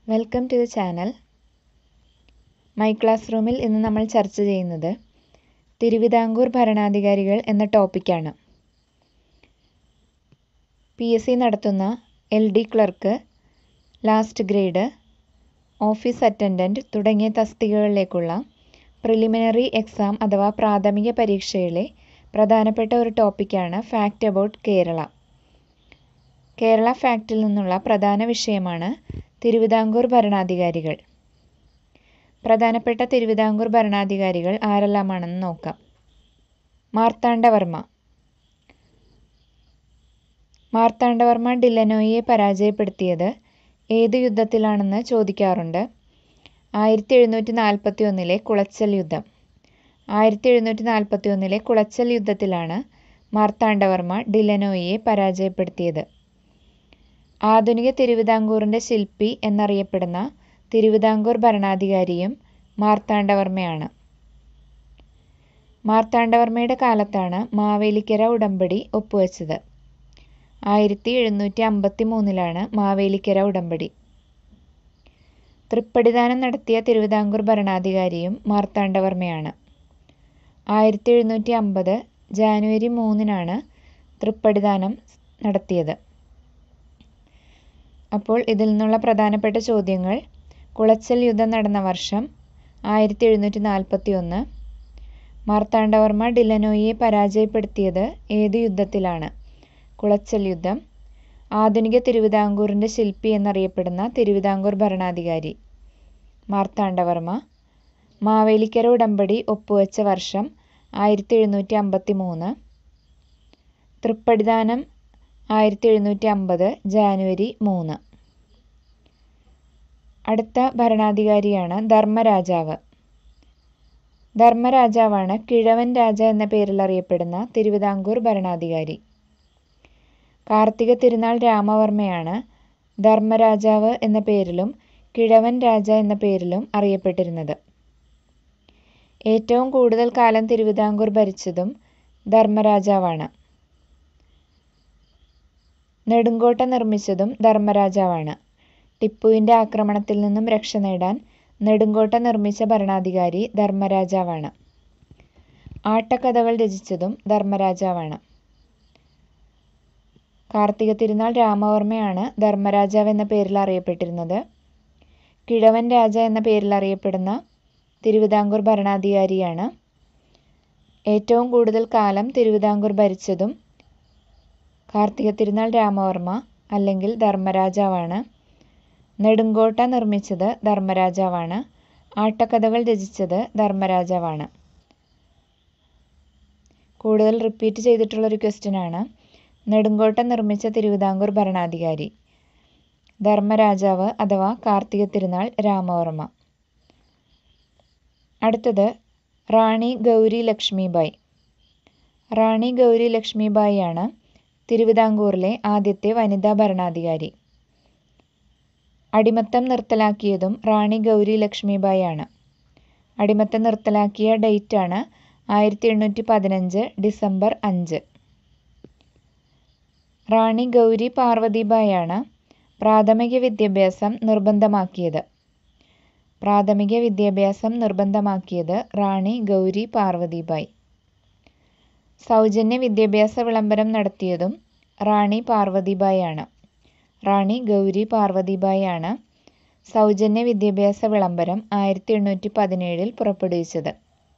welcome to the channel my class റൂമിൽ ഇന്ന് നമ്മൾ ചർച്ച ചെയ്യുന്നത് തിരുവിതാംകൂർ ഭരണാധികാരികൾ എന്ന ടോപ്പിക്കാണ് പി എസ് സി നടത്തുന്ന L D clerk last grade office attendant തുടങ്ങിയ തസ്തികകളിലേക്കുള്ള പ്രിലിമിനറി എക്സാം അഥവാ പ്രാഥമിക പരീക്ഷയിലെ പ്രധാനപ്പെട്ട ഒരു ടോപ്പിക്കാണ് ഫാക്റ്റ് അബൌട്ട് കേരള കേരള ഫാക്റ്റിൽ നിന്നുള്ള പ്രധാന വിഷയമാണ് തിരുവിതാംകൂർ ഭരണാധികാരികൾ പ്രധാനപ്പെട്ട തിരുവിതാംകൂർ ഭരണാധികാരികൾ ആരെല്ലാമാണെന്ന് നോക്കാം മാർത്താണ്ഡവർമ്മ മാർത്താണ്ഡവർമ്മ ഡില്ലനോയിയെ പരാജയപ്പെടുത്തിയത് ഏത് യുദ്ധത്തിലാണെന്ന് ചോദിക്കാറുണ്ട് ആയിരത്തി എഴുന്നൂറ്റി നാൽപ്പത്തി ഒന്നിലെ കുളച്ചൽ യുദ്ധം ആയിരത്തി എഴുന്നൂറ്റി നാൽപ്പത്തി ഒന്നിലെ കുളച്ചൽ യുദ്ധത്തിലാണ് മാർത്താണ്ഡവർമ്മ ഡില്ലനോയിയെ പരാജയപ്പെടുത്തിയത് ആധുനിക തിരുവിതാംകൂറിൻ്റെ ശില്പി എന്നറിയപ്പെടുന്ന തിരുവിതാംകൂർ ഭരണാധികാരിയും മാർത്താണ്ഡവർമ്മയാണ് മാർത്താണ്ഡവർമ്മയുടെ കാലത്താണ് മാവേലിക്കര ഉടമ്പടി ഒപ്പുവെച്ചത് ആയിരത്തി എഴുന്നൂറ്റി അമ്പത്തി മൂന്നിലാണ് മാവേലിക്കര ഉടമ്പടി തൃപ്പടിദാനം നടത്തിയ തിരുവിതാംകൂർ ഭരണാധികാരിയും മാർത്താണ്ഡവർമ്മയാണ് ആയിരത്തി എഴുന്നൂറ്റി അമ്പത് ജാനുവരി മൂന്നിനാണ് തൃപ്പടിദാനം നടത്തിയത് അപ്പോൾ ഇതിൽ നിന്നുള്ള പ്രധാനപ്പെട്ട ചോദ്യങ്ങൾ കുളച്ചൽ യുദ്ധം നടന്ന വർഷം ആയിരത്തി എഴുന്നൂറ്റി നാൽപ്പത്തി ഒന്ന് മാർത്താണ്ഡവർമ്മ ഡില്ലനോയിയെ പരാജയപ്പെടുത്തിയത് ഏത് യുദ്ധത്തിലാണ് കുളച്ചൽ യുദ്ധം ആധുനിക തിരുവിതാംകൂറിൻ്റെ ശില്പി എന്നറിയപ്പെടുന്ന തിരുവിതാംകൂർ ഭരണാധികാരി മാർത്താണ്ഡവർമ്മ മാവേലിക്കര ഉടമ്പടി ഒപ്പുവെച്ച വർഷം ആയിരത്തി എഴുന്നൂറ്റി അമ്പത്തി മൂന്ന് തൃപ്പടിദാനം ആയിരത്തി എഴുന്നൂറ്റി അമ്പത് ജാനുവരി മൂന്ന് അടുത്ത ഭരണാധികാരിയാണ് ധർമ്മരാജാവ് ധർമ്മരാജാവാണ് കിഴവൻ രാജ എന്ന പേരിൽ അറിയപ്പെടുന്ന തിരുവിതാംകൂർ ഭരണാധികാരി കാർത്തിക തിരുനാൾ രാമവർമ്മയാണ് ധർമ്മരാജാവ് എന്ന പേരിലും കിഴവൻ രാജ എന്ന പേരിലും അറിയപ്പെട്ടിരുന്നത് ഏറ്റവും കൂടുതൽ കാലം തിരുവിതാംകൂർ ഭരിച്ചതും ധർമ്മരാജാവാണ് നെടുങ്കോട്ട നിർമ്മിച്ചതും ധർമ്മരാജാവാണ് ടിപ്പുവിൻ്റെ ആക്രമണത്തിൽ നിന്നും രക്ഷ നേടാൻ നെടുങ്കോട്ട നിർമ്മിച്ച ഭരണാധികാരി ധർമ്മരാജാവാണ് ആട്ടക്കഥകൾ രചിച്ചതും ധർമ്മരാജാവാണ് കാർത്തിക തിരുനാൾ രാമവർമ്മയാണ് ധർമ്മരാജാവ് എന്ന പേരിൽ അറിയപ്പെട്ടിരുന്നത് കിഴവൻ രാജ എന്ന പേരിൽ അറിയപ്പെടുന്ന തിരുവിതാംകൂർ ഭരണാധികാരിയാണ് ഏറ്റവും കൂടുതൽ കാലം തിരുവിതാംകൂർ ഭരിച്ചതും കാർത്തിക തിരുനാൾ രാമവർമ്മ അല്ലെങ്കിൽ ധർമ്മരാജാവാണ് നെടുങ്കോട്ട നിർമ്മിച്ചത് ധർമ്മരാജാവാണ് ആട്ടക്കഥകൾ രചിച്ചത് ധർമ്മരാജാവാണ് കൂടുതൽ റിപ്പീറ്റ് ചെയ്തിട്ടുള്ളൊരു ക്വസ്റ്റ്യനാണ് നെടുങ്കോട്ട നിർമ്മിച്ച തിരുവിതാംകൂർ ഭരണാധികാരി ധർമ്മരാജാവ് അഥവാ കാർത്തിക തിരുനാൾ രാമവർമ്മ അടുത്തത് റാണി ഗൗരി ലക്ഷ്മിബായി റാണി ഗൗരി ലക്ഷ്മിബായി ആണ് തിരുവിതാംകൂറിലെ ആദ്യത്തെ വനിതാ ഭരണാധികാരി അടിമത്തം നിർത്തലാക്കിയതും റാണി ഗൗരി ലക്ഷ്മിബായി ആണ് അടിമത്തം നിർത്തലാക്കിയ ഡേറ്റാണ് ആയിരത്തി എണ്ണൂറ്റി പതിനഞ്ച് ഡിസംബർ അഞ്ച് റാണി ഗൗരി പാർവതിബായി ആണ് പ്രാഥമിക വിദ്യാഭ്യാസം നിർബന്ധമാക്കിയത് പ്രാഥമിക വിദ്യാഭ്യാസം നിർബന്ധമാക്കിയത് റാണി ഗൗരി പാർവതിബായി സൗജന്യ വിദ്യാഭ്യാസ വിളംബരം നടത്തിയതും റാണി പാർവതിബായി ആണ് റാണി ഗൗരി പാർവതിബായി ആണ് സൗജന്യ വിദ്യാഭ്യാസ വിളംബരം ആയിരത്തി എണ്ണൂറ്റി പതിനേഴിൽ പുറപ്പെടുവിച്ചത്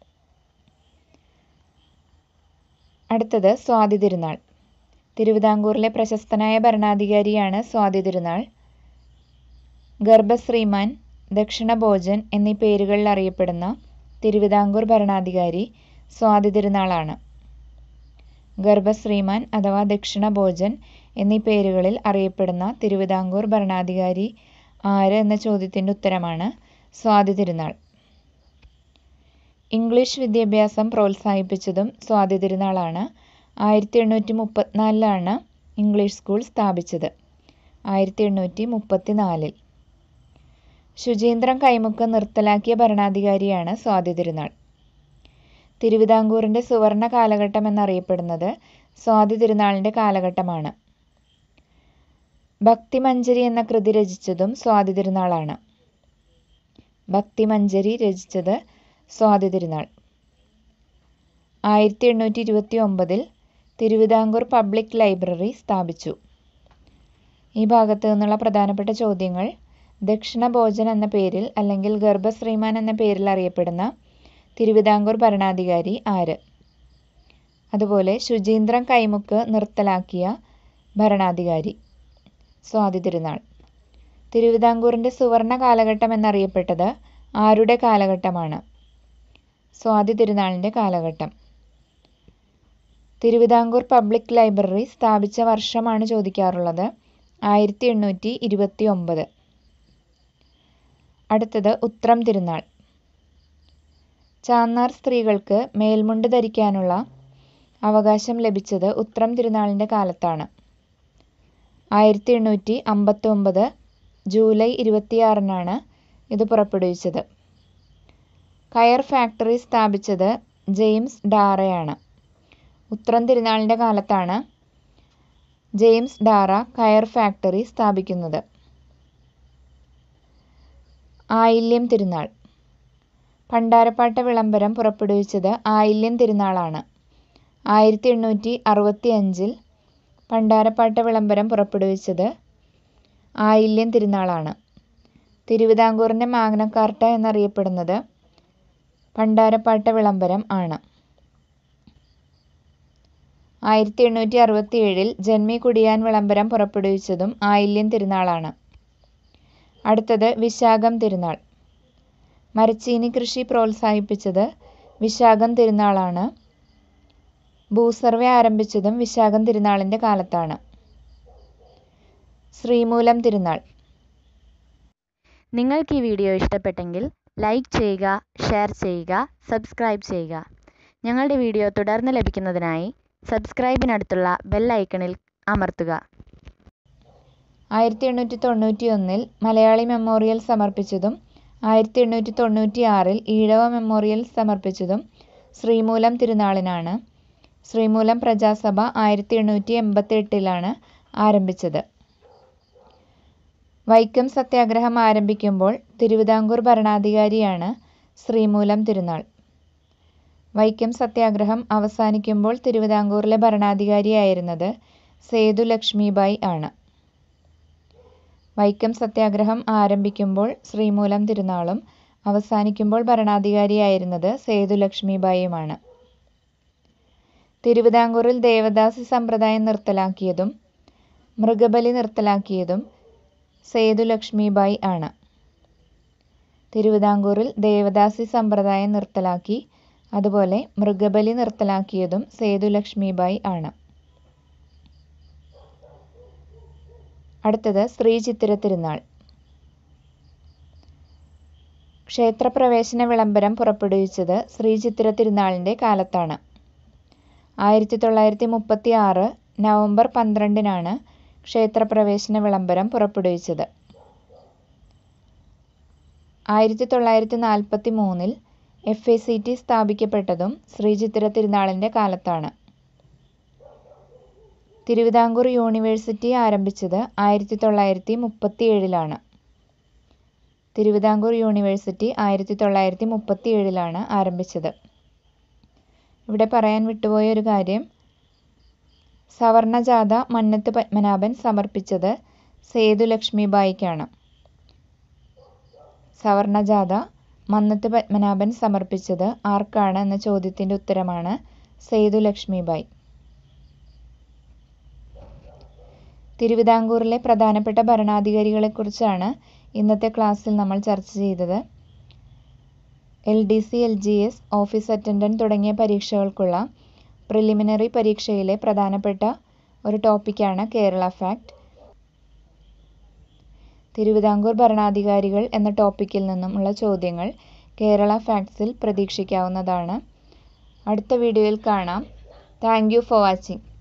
അടുത്തത് സ്വാതി തിരുനാൾ തിരുവിതാംകൂറിലെ പ്രശസ്തനായ ഭരണാധികാരിയാണ് സ്വാതി തിരുനാൾ ഗർഭശ്രീമാൻ ദക്ഷിണഭോജൻ എന്നീ പേരുകളിൽ അറിയപ്പെടുന്ന തിരുവിതാംകൂർ ഭരണാധികാരി സ്വാതി തിരുനാളാണ് ഗർഭശ്രീമാൻ അഥവാ ദക്ഷിണഭോജൻ എന്നീ പേരുകളിൽ അറിയപ്പെടുന്ന തിരുവിതാംകൂർ ഭരണാധികാരി ആര് എന്ന ചോദ്യത്തിൻ്റെ ഉത്തരമാണ് സ്വാതി തിരുനാൾ ഇംഗ്ലീഷ് വിദ്യാഭ്യാസം പ്രോത്സാഹിപ്പിച്ചതും സ്വാതി തിരുനാളാണ് ആയിരത്തി എണ്ണൂറ്റി മുപ്പത്തിനാലിലാണ് ഇംഗ്ലീഷ് സ്കൂൾ സ്ഥാപിച്ചത് ആയിരത്തി എണ്ണൂറ്റി മുപ്പത്തി നാലിൽ ശുചീന്ദ്രം കൈമുക്കം നിർത്തലാക്കിയ ഭരണാധികാരിയാണ് സ്വാതി തിരുനാൾ തിരുവിതാംകൂറിൻ്റെ സുവർണ കാലഘട്ടം എന്നറിയപ്പെടുന്നത് സ്വാതി തിരുനാളിൻ്റെ കാലഘട്ടമാണ് ഭക്തിമഞ്ജരി എന്ന കൃതി രചിച്ചതും സ്വാതി തിരുനാളാണ് ഭക്തിമഞ്ജരി രചിച്ചത് സ്വാതി തിരുനാൾ ആയിരത്തി എണ്ണൂറ്റി ഇരുപത്തി ഒമ്പതിൽ തിരുവിതാംകൂർ പബ്ലിക് ലൈബ്രറി സ്ഥാപിച്ചു ഈ ഭാഗത്തു നിന്നുള്ള പ്രധാനപ്പെട്ട ചോദ്യങ്ങൾ ദക്ഷിണ ഭോജൻ എന്ന പേരിൽ അല്ലെങ്കിൽ ഗർഭശ്രീമാൻ എന്ന പേരിൽ അറിയപ്പെടുന്ന തിരുവിതാംകൂർ ഭരണാധികാരി ആര് അതുപോലെ ശുചീന്ദ്രം കൈമുക്ക് നിർത്തലാക്കിയ ഭരണാധികാരി സ്വാതി തിരുനാൾ തിരുവിതാംകൂറിൻ്റെ സുവർണ കാലഘട്ടം എന്നറിയപ്പെട്ടത് ആരുടെ കാലഘട്ടമാണ് സ്വാതി തിരുനാളിൻ്റെ കാലഘട്ടം തിരുവിതാംകൂർ പബ്ലിക് ലൈബ്രറി സ്ഥാപിച്ച വർഷമാണ് ചോദിക്കാറുള്ളത് ആയിരത്തി എണ്ണൂറ്റി ഇരുപത്തി ഒമ്പത് അടുത്തത് ഉത്രം തിരുനാൾ ചാന്നാർ സ്ത്രീകൾക്ക് മേൽമുണ്ട് ധരിക്കാനുള്ള അവകാശം ലഭിച്ചത് ഉത്രം തിരുനാളിൻ്റെ കാലത്താണ് ആയിരത്തി എണ്ണൂറ്റി അമ്പത്തി ഒമ്പത് ജൂലൈ ഇരുപത്തിയാറിനാണ് ഇത് പുറപ്പെടുവിച്ചത് കയർ ഫാക്ടറി സ്ഥാപിച്ചത് ജെയിംസ് ഡാറയാണ് ഉത്രം തിരുനാളിൻ്റെ കാലത്താണ് ജെയിംസ് ഡാറ കയർ ഫാക്ടറി സ്ഥാപിക്കുന്നത് ആയില്യം തിരുനാൾ പണ്ടാരപ്പാട്ട വിളംബരം പുറപ്പെടുവിച്ചത് ആയില്യം തിരുനാളാണ് ആയിരത്തി എണ്ണൂറ്റി അറുപത്തി അഞ്ചിൽ പണ്ടാരപ്പാട്ട വിളംബരം പുറപ്പെടുവിച്ചത് ആയില്യം തിരുനാളാണ് തിരുവിതാംകൂറിൻ്റെ മാഗ്നക്കാർട്ട എന്നറിയപ്പെടുന്നത് പണ്ടാരപ്പാട്ട വിളംബരം ആണ് ആയിരത്തി എണ്ണൂറ്റി അറുപത്തി ഏഴിൽ ജന്മി കുടിയാൻ വിളംബരം പുറപ്പെടുവിച്ചതും ആയില്യം തിരുനാളാണ് അടുത്തത് വിശാഖം തിരുനാൾ മരച്ചീനി കൃഷി പ്രോത്സാഹിപ്പിച്ചത് വിശാഖം തിരുനാളാണ് ഭൂസർവേ ആരംഭിച്ചതും വിശാഖം തിരുനാളിൻ്റെ കാലത്താണ് ശ്രീമൂലം തിരുനാൾ നിങ്ങൾക്ക് ഈ വീഡിയോ ഇഷ്ടപ്പെട്ടെങ്കിൽ ലൈക്ക് ചെയ്യുക ഷെയർ ചെയ്യുക സബ്സ്ക്രൈബ് ചെയ്യുക ഞങ്ങളുടെ വീഡിയോ തുടർന്ന് ലഭിക്കുന്നതിനായി സബ്സ്ക്രൈബിനടുത്തുള്ള ബെൽ ഐക്കണിൽ അമർത്തുക ആയിരത്തി എണ്ണൂറ്റി തൊണ്ണൂറ്റി ഒന്നിൽ മലയാളി മെമ്മോറിയൽ സമർപ്പിച്ചതും ആയിരത്തി എണ്ണൂറ്റി തൊണ്ണൂറ്റി ആറിൽ ഈഴവ മെമ്മോറിയൽ സമർപ്പിച്ചതും ശ്രീമൂലം തിരുനാളിനാണ് ശ്രീമൂലം പ്രജാസഭ ആയിരത്തി എണ്ണൂറ്റി എൺപത്തി എട്ടിലാണ് ആരംഭിച്ചത് വൈക്കം സത്യാഗ്രഹം ആരംഭിക്കുമ്പോൾ തിരുവിതാംകൂർ ഭരണാധികാരിയാണ് ശ്രീമൂലം തിരുനാൾ വൈക്കം സത്യാഗ്രഹം അവസാനിക്കുമ്പോൾ തിരുവിതാംകൂറിലെ ഭരണാധികാരിയായിരുന്നത് സേതു ലക്ഷ്മിബായി ആണ് വൈക്കം സത്യാഗ്രഹം ആരംഭിക്കുമ്പോൾ ശ്രീമൂലം തിരുനാളും അവസാനിക്കുമ്പോൾ ഭരണാധികാരിയായിരുന്നത് സേതു ലക്ഷ്മിബായിയുമാണ് തിരുവിതാംകൂറിൽ ദേവദാസി സമ്പ്രദായം നിർത്തലാക്കിയതും മൃഗബലി നിർത്തലാക്കിയതും സേതു ലക്ഷ്മിബായി ആണ് തിരുവിതാംകൂറിൽ ദേവദാസി സമ്പ്രദായം നിർത്തലാക്കി അതുപോലെ മൃഗബലി നിർത്തലാക്കിയതും സേതു ലക്ഷ്മിബായി ആണ് അടുത്തത് ശ്രീ ചിത്തിര തിരുനാൾ ക്ഷേത്രപ്രവേശന വിളംബരം പുറപ്പെടുവിച്ചത് ശ്രീ ചിത്തിര തിരുനാളിൻ്റെ കാലത്താണ് ആയിരത്തി തൊള്ളായിരത്തി മുപ്പത്തി ആറ് നവംബർ പന്ത്രണ്ടിനാണ് ക്ഷേത്രപ്രവേശന വിളംബരം പുറപ്പെടുവിച്ചത് ആയിരത്തി തൊള്ളായിരത്തി നാൽപ്പത്തി മൂന്നിൽ എഫ് എ സി ടി സ്ഥാപിക്കപ്പെട്ടതും ശ്രീ ചിത്തിര തിരുനാളിൻ്റെ കാലത്താണ് തിരുവിതാംകൂർ യൂണിവേഴ്സിറ്റി ആരംഭിച്ചത് ആയിരത്തി തൊള്ളായിരത്തി മുപ്പത്തി ഏഴിലാണ് തിരുവിതാംകൂർ യൂണിവേഴ്സിറ്റി ആയിരത്തി തൊള്ളായിരത്തി മുപ്പത്തി ഏഴിലാണ് ആരംഭിച്ചത് ഇവിടെ പറയാൻ വിട്ടുപോയ ഒരു കാര്യം സവർണജാഥ മന്നത്ത് പത്മനാഭൻ സമർപ്പിച്ചത് സേതു ലക്ഷ്മിബായിക്കാണ് സവർണജാഥ മന്നത്ത് പത്മനാഭൻ സമർപ്പിച്ചത് ആർക്കാണ് എന്ന ചോദ്യത്തിൻ്റെ ഉത്തരമാണ് സേതു ലക്ഷ്മിബായി തിരുവിതാംകൂറിലെ പ്രധാനപ്പെട്ട ഭരണാധികാരികളെക്കുറിച്ചാണ് ഇന്നത്തെ ക്ലാസ്സിൽ നമ്മൾ ചർച്ച ചെയ്തത് L D C L G S office attendant തുടങ്ങിയ പരീക്ഷകൾക്കുള്ള പ്രിലിമിനറി പരീക്ഷയിലെ പ്രധാനപ്പെട്ട ഒരു ടോപ്പിക്കാണ് കേരള ഫാക്ട് തിരുവിതാംകൂർ ഭരണാധികാരികൾ എന്ന ടോപ്പിക്കിൽ നിന്നുമുള്ള ചോദ്യങ്ങൾ കേരള ഫാക്ട്സിൽ പ്രതീക്ഷിക്കാവുന്നതാണ് അടുത്ത വീഡിയോയിൽ കാണാം താങ്ക് യു ഫോർ വാച്ചിങ്